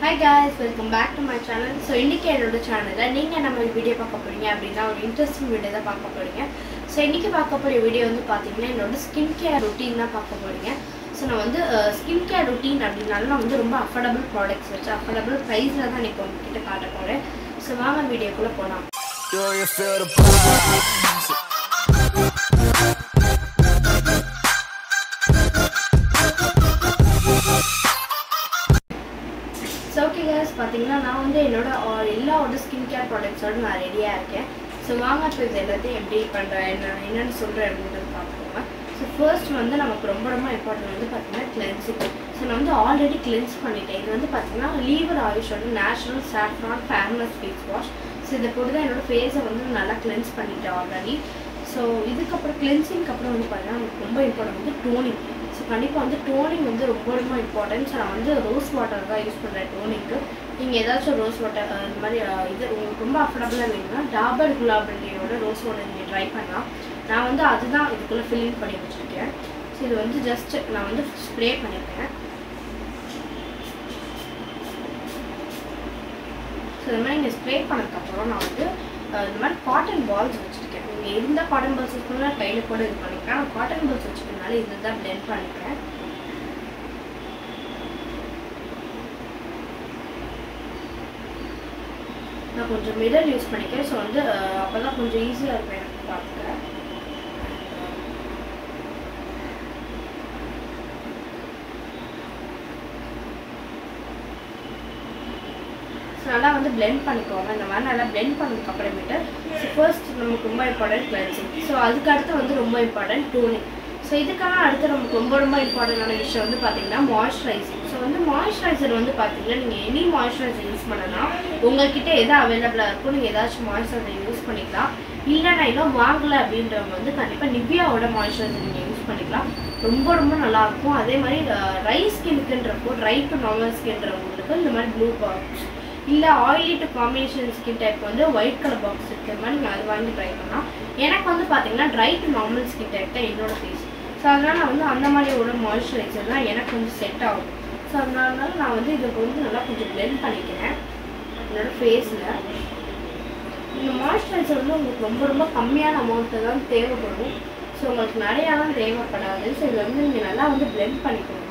Hi guys welcome back to my channel so இன்றைக்கி என்னோட சேனலில் நீங்கள் நம்ம வீடியோ பார்க்க போகிறீங்க அப்படின்னா ஒரு இன்ட்ரெஸ்டிங் வீடியோ தான் பார்க்க போகிறீங்க ஸோ இன்றைக்கி பார்க்க போகிற வீடியோ வந்து பார்த்தீங்கன்னா என்னோட ஸ்கின் கேர் ரொட்டீன் தான் பார்க்க போகிறீங்க ஸோ நான் வந்து ஸ்கின் கேர் ரொட்டீன் அப்படின்னாலும் நான் வந்து ரொம்ப அஃபோர்டபுள் ப்ராடக்ட்ஸ் வச்சு அஃபோர்டபுள் ப்ரைஸில் தான் இன்றைக்கி உங்ககிட்ட காட்ட போகிறேன் ஸோ வாங்க வீடியோக்குள்ளே போகலாம் Do you feel the pulse? So okay guys பார்த்தீங்கன்னா நான் வந்து என்னோட ஆ- எல்லாவோட ஸ்கின் கேர் ப்ராடக்ட்ஸோட நான் ரெடியாக இருக்கேன் ஸோ வாங்க இப்போ இது எல்லாத்தையும் எப்படி பண்ணுறேன் என்ன என்னென்னு சொல்கிறேன் அப்படின்றது பார்த்துக்கோங்க ஸோ ஃபர்ஸ்ட் வந்து நமக்கு ரொம்ப ரொம்ப இம்பார்ட்டன்ட் வந்து பார்த்தீங்கன்னா கிளென்சிங் ஸோ நான் வந்து ஆல்ரெடி கிளென்ஸ் பண்ணிட்டேன் இது வந்து பார்த்தீங்கன்னா லீவர் ஆயுஷோட natural saffron fairness face wash so இதை போட்டு தான் என்னோட ஃபேஸை வந்து நல்லா கிளென்ஸ் பண்ணிட்டேன் ஆல்ரெடி ஸோ இதுக்கப்புறம் கிளென்சிங்க்கு அப்புறம் வந்து பார்த்தீங்கன்னா நமக்கு ரொம்ப இம்பார்ட்டன்ட் வந்து டோனிங் ஸோ கண்டிப்பாக வந்து டோனிங் வந்து ரொம்ப ரொம்ப இம்பார்ட்டன்ட் ஸோ நான் வந்து ரோஸ் வாட்டர் தான் யூஸ் பண்ணுறேன் டோனிங்க்கு நீங்கள் ஏதாச்சும் ரோஸ் வாட்டர் இந்த மாதிரி அஹ், இது உங்களுக்கு ரொம்ப அஃபோர்டபுளாக வேணும்னா டாபர் குலாபண்டியோட ரோஸ் வாட்டர் நீங்கள் ட்ரை பண்ணலாம் நான் வந்து அதுதான் இதுக்குள்ளே ஃபில்லிங் பண்ணி வச்சுருக்கேன் ஸோ இது வந்து ஜஸ்ட் நான் வந்து ஸ்ப்ரே பண்ணிக்கிறேன் ஸோ இந்த மாதிரி நீங்கள் ஸ்ப்ரே பண்ணதுக்கப்புறம் நான் வந்து அஹ், இந்த மாதிரி காட்டன் பால்ஸ் வச்சுருக்கேன் நீங்கள் எந்த காட்டன் பால்ஸ் யூஸ் பண்ணாலும் கையில் கூட இது பண்ணிக்கலாம் நான் காட்டன் பால்ஸ் வச்சுக்கிறதுனால இதை தான் பிளெண்ட் பண்ணிக்கிறேன் நான் கொஞ்சம் மிரர் யூஸ் பண்ணிக்கிறேன் ஸோ வந்து அப்போ தான் கொஞ்சம் ஈஸியாக இருக்கும் எனக்கு பார்த்துக்கிறேன் ஸோ நல்லா வந்து blend பண்ணிக்கோங்க இந்த மாதிரி நல்லா blend பண்ணதுக்கு அப்புறமேட்டு ஸோ ஃபர்ஸ்ட் நமக்கு ரொம்ப இம்பார்ட்டன்ட் கிளென்சிங் ஸோ அதுக்கு அடுத்து வந்து ரொம்ப இம்பார்ட்டன்ட் டூனிங் ஸோ இதுக்காக அடுத்து நமக்கு ரொம்ப ரொம்ப இம்பார்ட்டண்டான விஷயம் வந்து பார்த்தீங்கன்னா மாய்ஸ்சரைசிங் ஸோ வந்து மாய்ஸ்சரைசர் வந்து பார்த்தீங்கன்னா நீங்கள் எனி மாய்ஸ்சரைசர் யூஸ் பண்ணலாம் உங்ககிட்ட எது அவைலபிளாக இருக்கோ நீங்கள் ஏதாச்சும் மாய்ஸ்சரைசர் யூஸ் பண்ணிக்கலாம் இல்லை நான் இன்னும் வாங்கலை அப்படின்றவங்க வந்து கண்டிப்பாக நிவ்யாவோட மாய்ஸ்சரைசர் நீங்கள் யூஸ் பண்ணிக்கலாம் ரொம்ப ரொம்ப நல்லா இருக்கும் அதே மாதிரி ட்ரை ஸ்கின்க்குன்றப்போ ட்ரை டு நார்மல் ஸ்கின்றவங்களுக்கு இந்த மாதிரி ப்ளூ பாக்ஸ் இல்லை oily to combination skin type வந்து ஒயிட் கலர் பாக்ஸ் இருக்கிற மாதிரி நீங்கள் அது வாங்கி ட்ரை பண்ணலாம் எனக்கு வந்து பார்த்தீங்கன்னா dry to normal skin type தான் என்னோட ஃபேஸ் ஸோ அதனால் நான் வந்து அந்த மாதிரி ஒரு மாய்ஸ்சரைசர் தான் எனக்கு கொஞ்சம் செட் ஆகும் ஸோ அதனால நான் வந்து இதை வந்து நல்லா கொஞ்சம் பிளெண்ட் பண்ணிக்கிறேன் என்னோட ஃபேஸில் இந்த மாய்ஸ்சரைசர் வந்து உங்களுக்கு ரொம்ப ரொம்ப கம்மியான அமௌண்ட்டு தான் தேவைப்படும் ஸோ உங்களுக்கு நிறையாலாம் தேவைப்படாது ஸோ இதை வந்து நீங்கள் நல்லா வந்து பிளெண்ட் பண்ணிக்கோங்க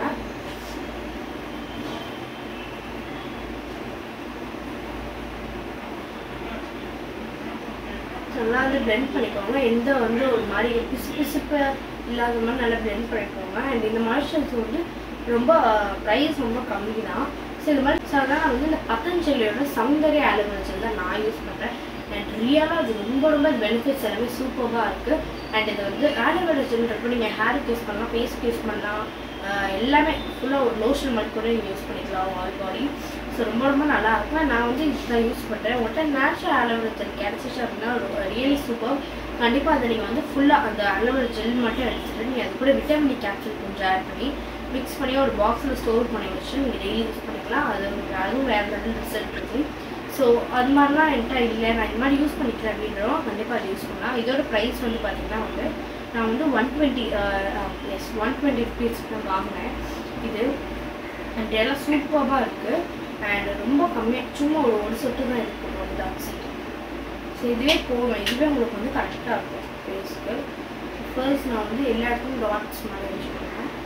நல்லா வந்து பிளெண்ட் பண்ணிக்கோங்க எந்த வந்து ஒரு மாதிரி பிசு பிசுப்பு இல்லாத மாதிரி நல்லா பிளெண்ட் பண்ணிக்கோங்க அண்ட் இந்த மாய்ஸ்சரைசர் வந்து ரொம்ப ப்ரைஸ் ரொம்ப கம்மி தான் ஸோ இது மாதிரி ஸோ அதனால் நான் வந்து இந்த பத்தஞ்சலியோட சௌந்தர்ய ஆலோவேரா தான் நான் யூஸ் பண்ணுறேன் அண்ட் ரியலாக அது ரொம்ப ரொம்ப பெனிஃபிட்ஸ் எல்லாமே சூப்பராக இருக்குது அண்ட் இது வந்து ஆலோவேரா ஜெல்ன்றப்போ நீங்கள் ஹேருக்கு யூஸ் பண்ணலாம் ஃபேஸ்க்கு யூஸ் பண்ணலாம் ஆஹ் எல்லாமே ஃபுல்லாக ஒரு லோஷன் மாதிரி கூட நீங்கள் யூஸ் பண்ணிக்கலாம் ஆல் பாடி ஸோ ரொம்ப ரொம்ப நல்லா இருக்கும் நான் வந்து இதுதான் யூஸ் பண்ணுறேன் உங்கள்கிட்ட நேச்சுரல் அலோவேரா ஜெல் கிடச்சிச்சு அப்படின்னா ரியலி சூப்பர் கண்டிப்பாக அதை நீங்கள் வந்து ஃபுல்லாக அந்த அலோவேரா ஜெல் மட்டும் எடுத்துட்டு நீங்கள் அது கூட விட்டமின் கேப்சூல் கொஞ்சம் ஆட் பண்ணி மிக்ஸ் பண்ணி ஒரு பாக்ஸில் ஸ்டோர் பண்ணி வச்சு நீங்கள் டெய்லி யூஸ் பண்ணிக்கலாம் அது உங்களுக்கு அதுவும் வேறு லெவல் ரிசல்ட் இருக்குது ஸோ அது மாதிரிலாம் என்கிட்ட இல்லை நான் இது மாதிரி யூஸ் பண்ணிக்கிறேன் அப்படின்றோம் கண்டிப்பாக அது யூஸ் பண்ணலாம் இதோட ப்ரைஸ் வந்து பார்த்தீங்கன்னா வந்து நான் வந்து one twenty yes one twenty rupees நான் வாங்கினேன் இது அண்ட் எல்லாம் சூப்பராக இருக்குது அண்ட் ரொம்ப கம்மியாக சும்மா ஒரு ஒரு சொட்டு தான் இருக்குது ஒரு டாக்ஸி ஸோ இதுவே போவேன் இதுவே உங்களுக்கு வந்து கரெக்டாக இருக்கும் ஃபேஸ்க்கு ஃபர்ஸ்ட் நான் வந்து எல்லா இடத்துலையும் டாட்ஸ் மாதிரி வச்சுக்கிறேன்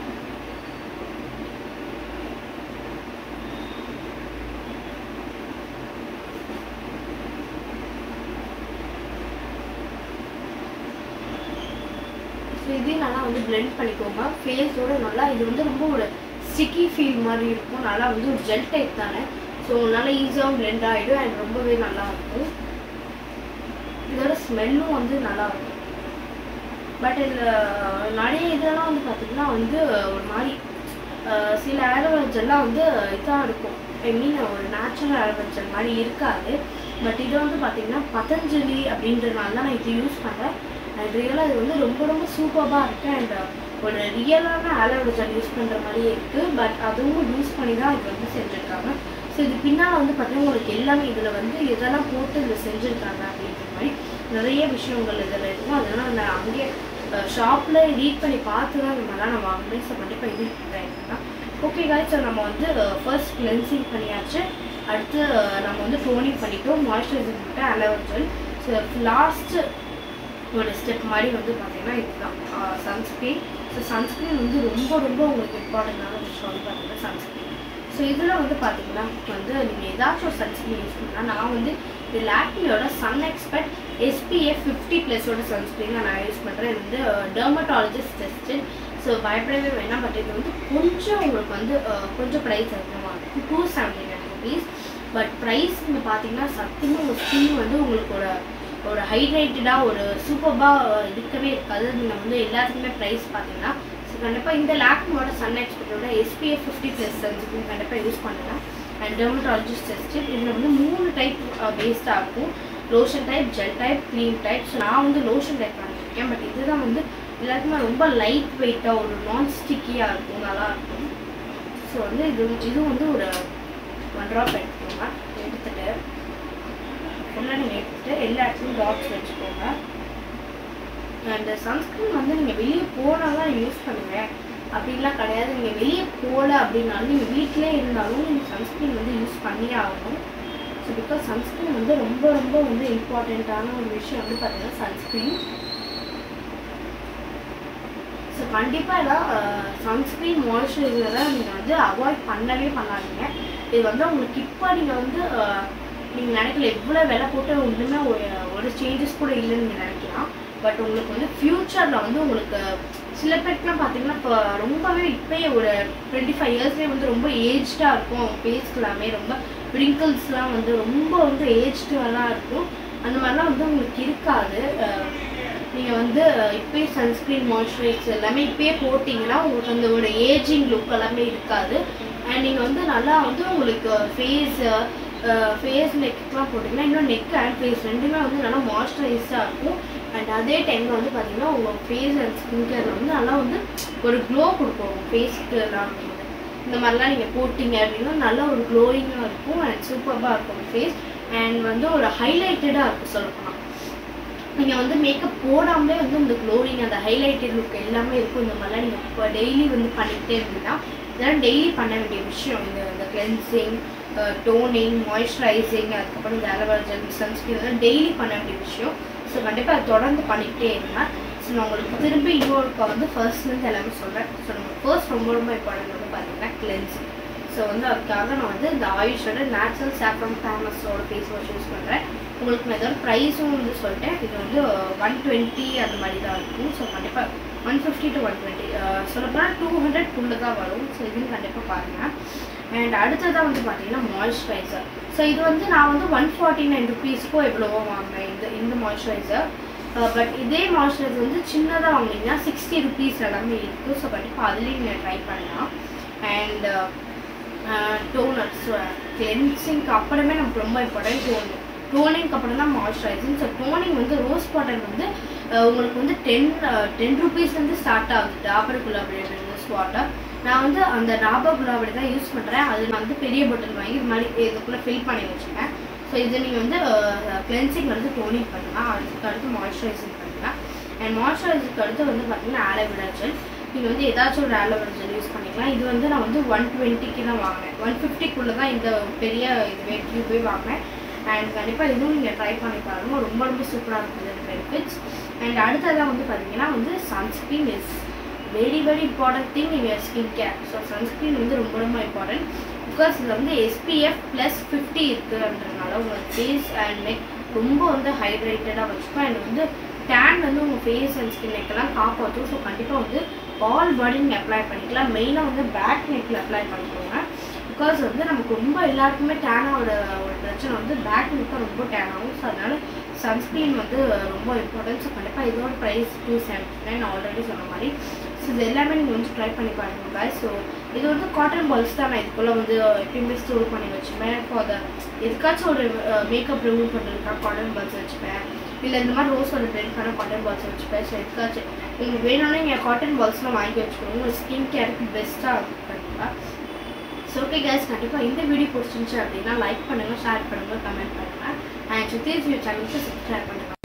ஸோ இதையும் நல்லா வந்து பிளெண்ட் பண்ணிக்கோங்க ஃபேஸோட நல்லா இது வந்து ரொம்ப ஒரு ஸ்டிக்கி ஃபீல் மாதிரி இருக்கும் நல்லா வந்து ஒரு ஜெல் டைப் தானே ஸோ நல்லா ஈஸியாகவும் பிளெண்ட் ஆகிடும் அண்ட் ரொம்பவே நல்லா இருக்கும் இதோட ஸ்மெல்லும் வந்து நல்லா இருக்கும் பட் இதில் நிறைய இதெல்லாம் வந்து பார்த்திங்கன்னா வந்து ஒரு மாதிரி அஹ், சில ஆலோவேரா ஜெல்லாம் வந்து இதாக இருக்கும் ஐ மீன் ஒரு நேச்சுரல் ஆலோவேரா ஜெல் மாதிரி இருக்காது பட் இது வந்து பார்த்திங்கன்னா பதஞ்சலி அப்படின்றதுனால தான் நான் இது யூஸ் பண்ணுறேன் அண்ட் ரியலாக இது வந்து ரொம்ப ரொம்ப சூப்பராக இருக்குது அண்ட் ஒரு ரியலான ஆலோவேரா ஜெல் யூஸ் பண்ணுற மாதிரியே இருக்குது பட் அதுவும் யூஸ் பண்ணி தான் இது வந்து செஞ்சுருக்காங்க ஸோ இது பின்னால் வந்து பார்த்தீங்கன்னா உங்களுக்கு எல்லாமே இதில் வந்து எதெல்லாம் போட்டு இதில் செஞ்சுருக்காங்க அப்படின்ற மாதிரி நிறைய விஷயங்கள் இதில் இருக்கும் அதெல்லாம் நான் அங்கேயே ஷாப்பில் ரீட் பண்ணி பார்த்து தான் இந்த மாதிரிலாம் நான் வாங்கினேன் ஸோ கண்டிப்பாக இது ட்ரை பண்ணலாம் ஓகே காய்ஸ் ஸோ நம்ம வந்து ஃபர்ஸ்ட் கிளென்சிங் பண்ணியாச்சு அடுத்து அஹ், நம்ம வந்து டோனிங் பண்ணிட்டோம் மாய்ஸ்சரைசர் பண்ணிட்டு அலோவர் ஜெல் ஸோ லாஸ்ட்டு ஒரு ஸ்டெப் மாதிரி வந்து பார்த்தீங்கன்னா இதுதான் சன்ஸ்க்ரீன் ஸோ சன்ஸ்க்ரீன் வந்து ரொம்ப ரொம்ப உங்களுக்கு இம்பார்ட்டண்டான விஷயம் வந்து பார்த்தீங்கன்னா சன்ஸ்க்ரீன் ஸோ இதில் வந்து பார்த்தீங்கன்னா வந்து நீங்கள் ஏதாச்சும் ஒரு சன்ஸ்க்ரீன் யூஸ் பண்ணலாம் நான் வந்து இது லாக்மியோட சன் எக்ஸ்பர்ட் எஸ்பிஎஃப் ஃபிஃப்டி ப்ளஸோட சன்ஸ்க்ரீன் நான் யூஸ் பண்ணுறேன் இது வந்து டெர்மட்டாலஜிஸ்ட் டெஸ்டட் ஸோ பயப்படவே வேணாம் பட் இது வந்து கொஞ்சம் உங்களுக்கு வந்து அஹ், கொஞ்சம் ப்ரைஸ் அதிகமாக இருக்கும் two seventy nine rupees but price நீங்கள் பார்த்தீங்கன்னா சத்தியமாக உங்கள் ஸ்கின் வந்து உங்களுக்கு ஒரு ஒரு ஹைட்ரேட்டடாக ஒரு சூப்பர்பாக இருக்கவே இருக்காது நீங்கள் வந்து எல்லாத்துக்குமே ப்ரைஸ் பார்த்தீங்கன்னா ஸோ கண்டிப்பாக இந்த லாக்மோட சன் எக்ஸ்பர்ட்டோட எஸ்பிஎஃப் ஃபிஃப்டி ப்ளஸ் சன்ஸ்கிரீன் கண்டிப்பாக யூஸ் பண்ணலாம் அண்ட் டெர்மட்டாலஜிஸ்ட் டெஸ்ட்டு இதில் வந்து மூணு டைப் பேஸ்டாக இருக்கும் lotion type gel type cream type so நான் வந்து லோஷன் டைப் பண்ணியிருக்கேன் பட் இதுதான் வந்து எல்லாருக்குமே ரொம்ப லைட் வெயிட்டாக ஒரு நான் ஸ்டிக்கியாக இருக்கும் நல்லா இருக்கும் ஸோ வந்து இது இது வந்து ஒரு ஒன் ட்ராப் எடுத்துக்கோங்க எடுத்துட்டு ஃபுல்லாக நீங்கள் எடுத்துட்டு எல்லா இடத்துலையும் டாட்ஸ் வச்சுக்கோங்க அண்ட் சன்ஸ்க்ரீன் வந்து நீங்கள் வெளியே போனால் தான் யூஸ் பண்ணுவேன் அப்படின்லாம் கிடையாது நீங்கள் வெளியே போகல அப்படின்னாலும் நீங்கள் வீட்டிலே இருந்தாலும் நீங்கள் சன்ஸ்க்ரீன் வந்து யூஸ் பண்ணியே ஆகணும் ஸோ பிகாஸ் சன்ஸ்க்ரீன் வந்து ரொம்ப ரொம்ப வந்து இம்பார்ட்டண்ட்டான ஒரு விஷயம் வந்து பார்த்தீங்கன்னா சன்ஸ்க்ரீன் ஸோ கண்டிப்பாக எல்லாம் சன்ஸ்க்ரீன் மாய்ஸ்சரைசரை நீங்கள் வந்து அவாய்ட் பண்ணவே பண்ணாதீங்க இது வந்து உங்களுக்கு இப்போ நீங்கள் வந்து நீங்கள் நினைக்கல எவ்வளோ விலை போட்டு ஒன்றுமே ஒரு ஒரு சேஞ்சஸ் கூட இல்லைன்னு நீங்கள் நினைக்கலாம் பட் உங்களுக்கு வந்து ஃப்யூச்சரில் வந்து உங்களுக்கு சில பேருக்குலாம் பார்த்தீங்கன்னா இப்போ ரொம்பவே இப்போயே ஒரு டுவெண்ட்டி ஃபைவ் இயர்ஸ்லேயே வந்து ரொம்ப ஏஜ்டாக இருக்கும் ஃபேஸ்க்கு எல்லாமே ரொம்ப ரிங்கிள்ஸ்லாம் வந்து ரொம்ப வந்து ஏஜ்டுவெல்லாம் இருக்கும் அந்த மாதிரிலாம் வந்து உங்களுக்கு இருக்காது அஹ் நீங்கள் வந்து அஹ், இப்பயே சன்ஸ்க்ரீன் மாய்ஸ்சரைசர் எல்லாமே இப்பயே போட்டிங்கன்னா உங்களுக்கு அந்த ஒரு ஏஜிங் லுக் எல்லாமே இருக்காது அண்ட் நீங்கள் வந்து நல்லா வந்து உங்களுக்கு ஃபேஸ் ஃபேஸ் நெக்குலாம் போட்டிங்கன்னா இன்னும் நெக் அண்ட் ஃபேஸ் ரெண்டுமே வந்து நல்லா மாய்ஸ்சரைஸ்டாக இருக்கும் அண்ட் அதே டைமில் வந்து பார்த்தீங்கன்னா உங்கள் ஃபேஸ் அண்ட் ஸ்கின் கேரில் வந்து நல்லா வந்து ஒரு க்ளோ கொடுக்கும் உங்கள் ஃபேஸ்க்கு எல்லாம் வந்து இந்த மாதிரிலாம் நீங்கள் போட்டிங்க அப்படின்னா நல்ல ஒரு க்ளோயிங்காக இருக்கும் அண்ட் சூப்பராக இருக்கும் ஃபேஸ் அண்ட் வந்து ஒரு ஹைலைட்டடாக இருக்கும் சொல்லப்போனால் நீங்கள் வந்து மேக்கப் போடாமலே வந்து இந்த க்ளோரிங் அந்த ஹைலைட்டட் லுக் எல்லாமே இருக்கும் இந்த மாதிரிலாம் நீங்கள் இப்போ டெய்லி வந்து பண்ணிக்கிட்டே இருந்தீங்கன்னா இதெல்லாம் டெய்லி பண்ண வேண்டிய விஷயம் இந்த இந்த கிளென்சிங் டோனிங் மாய்ஸ்சரைசிங் அதுக்கப்புறம் இந்த அலோவேரா ஜெல் சன்ஸ்கிரீன் இதெல்லாம் டெய்லி பண்ண வேண்டிய விஷயம் ஸோ கண்டிப்பாக அதை தொடர்ந்து பண்ணிக்கிட்டே இருங்க ஸோ நான் உங்களுக்கு திரும்பி இன்னொருக்கா வந்து ஃபர்ஸ்ட்லேருந்து எல்லாமே சொல்கிறேன் ஸோ நம்ம ஃபர்ஸ்ட் ரொம்ப ரொம்ப இம்பார்ட்டன்ட் வந்து பார்த்தீங்கன்னா கிளென்சிங் ஸோ வந்து அதுக்காக நான் வந்து இந்த ஆயுஷோட நேச்சுரல் சாஃப்ரம் ஃபேமஸோட ஃபேஸ் வாஷ் யூஸ் பண்ணுறேன் உங்களுக்கு நான் இதோட ப்ரைஸும் வந்து சொல்லிட்டேன் இது வந்து ஒன் டுவெண்ட்டி அந்த மாதிரி தான் இருக்கும் ஸோ கண்டிப்பாக one fifty to one twenty சொல்லப்போனால் டூ ஹண்ட்ரட் தான் வரும் ஸோ இதுவும் கண்டிப்பாக பாருங்கள் அண்ட் அடுத்ததாக வந்து பார்த்தீங்கன்னா மாய்ஸ்சரைசர் ஸோ இது வந்து நான் வந்து ஒன் ஃபார்ட்டி நைன் ருபீஸ்க்கோ எவ்வளவோ வாங்கினேன் இந்த இந்த மாய்ஸ்சரைசர் பட் இதே மாய்ஸ்சரைசர் வந்து சின்னதாக வாங்கினீங்கன்னா சிக்ஸ்டி ருபீஸ் எல்லாமே இருக்குது ஸோ கண்டிப்பாக அதுலேயும் நீங்கள் ட்ரை பண்ணலாம் அண்ட் டோனர் ஸோ கிளென்சிங்க்கு அப்புறமே நமக்கு ரொம்ப இம்பார்ட்டன்ட் டோனிங் டோனிங்க்கு அப்புறம் தான் மாய்ஸ்சரைசிங் ஸோ டோனிங் வந்து ரோஸ் வாட்டர் வந்து அஹ், உங்களுக்கு வந்து டென் டென் ருபீஸ்லேருந்து ஸ்டார்ட் ஆகுது டாபர் குலாபி ரோஸ் வாட்டர் நான் வந்து அந்த டாபர் குலாபி தான் யூஸ் பண்ணுறேன் அது நான் வந்து பெரிய பாட்டில் வாங்கி இது மாதிரி இதுக்குள்ளே ஃபில் பண்ணி வச்சுருக்கேன் ஸோ இதை நீங்கள் வந்து கிளென்சிங் வந்து டோனிங் பண்ணலாம் அதுக்கு அடுத்து மாய்ஸ்சரைசிங் பண்ணலாம் அண்ட் மாய்ஸ்சரைசருக்கு அடுத்து வந்து பார்த்தீங்கன்னா ஆலோவேரா ஜெல் நீங்கள் வந்து ஏதாச்சும் ஒரு ஆலோவேரா ஜெல் யூஸ் பண்ணிக்கலாம் இது வந்து நான் வந்து ஒன் டுவெண்ட்டிக்கு தான் வாங்கினேன் ஒன் ஃபிஃப்டிக்குள்ளே தான் இந்த பெரிய இதுவே டியூபே வாங்கினேன் அண்ட் கண்டிப்பாக இதுவும் நீங்கள் ட்ரை பண்ணி பாருங்க ரொம்ப ரொம்ப சூப்பராக இருக்குது இந்த பெனிஃபிட்ஸ் அண்ட் அடுத்ததாக வந்து பார்த்தீங்கன்னா வந்து sunscreen is very very important thing in your skin care so sunscreen வந்து ரொம்ப ரொம்ப இம்பார்ட்டன்ட் பிகாஸ் இதில் வந்து எஸ்பிஎஃப் ப்ளஸ் ஃபிஃப்டி இருக்குன்றதுனால உங்கள் ஃபேஸ் அண்ட் நெக் ரொம்ப வந்து ஹைட்ரேட்டடாக வச்சுக்கும் அண்ட் வந்து டேன் வந்து உங்கள் ஃபேஸ் அண்ட் ஸ்கின் நெக்கெல்லாம் காப்பாற்றும் ஸோ கண்டிப்பாக வந்து ஆல் பாடி நீங்கள் அப்ளை பண்ணிக்கலாம் மெயினாக வந்து பேக் நெக்கில் அப்ளை பண்ணிக்கோங்க பிகாஸ் வந்து நமக்கு ரொம்ப எல்லாருக்குமே டேனோட ஒரு பிரச்சனை வந்து பேக் நெக்காக ரொம்ப டேன் ஆகும் ஸோ அதனால சன்ஸ்க்ரீன் வந்து ரொம்ப இம்பார்ட்டன்ட் ஸோ கண்டிப்பாக இதோட price two seventy nine already சொன்ன மாதிரி ஸோ இது எல்லாமே நீங்கள் வந்து ட்ரை பண்ணி பாருங்க guys ஸோ இது வந்து காட்டன் பால்ஸ் தான் நான் இதுக்குள்ளே வந்து எப்பயுமே ஸ்டோர் பண்ணி வச்சுப்பேன் ஃபார் த எதுக்காச்சும் ஒரு மேக்கப் ரிமூவ் பண்ணுறதுக்காக காட்டன் பால்ஸ் வச்சுப்பேன் இல்லை இந்த மாதிரி ரோஸோட பிளெண்ட்கான காட்டன் பால்ஸ் வச்சுப்பேன் ஸோ எதுக்காச்சும் உங்களுக்கு வேணும்னா நீங்கள் காட்டன் பால்ஸ்லாம் வாங்கி வச்சுக்கோங்க உங்கள் ஸ்கின் கேருக்கு பெஸ்ட்டாக இருக்கும் கண்டிப்பாக ஸோ ஓகே கேஸ் கண்டிப்பாக இந்த வீடியோ பிடிச்சிருந்துச்சு அப்படின்னா லைக் பண்ணுங்கள் ஷேர் பண்ணுங்கள் கமெண்ட் பண்ணுங்கள் அண்ட் சுத்தீஸ் யூ சேனலுக்கு சப்ஸ்கிரைப் பண்ணுங்கள்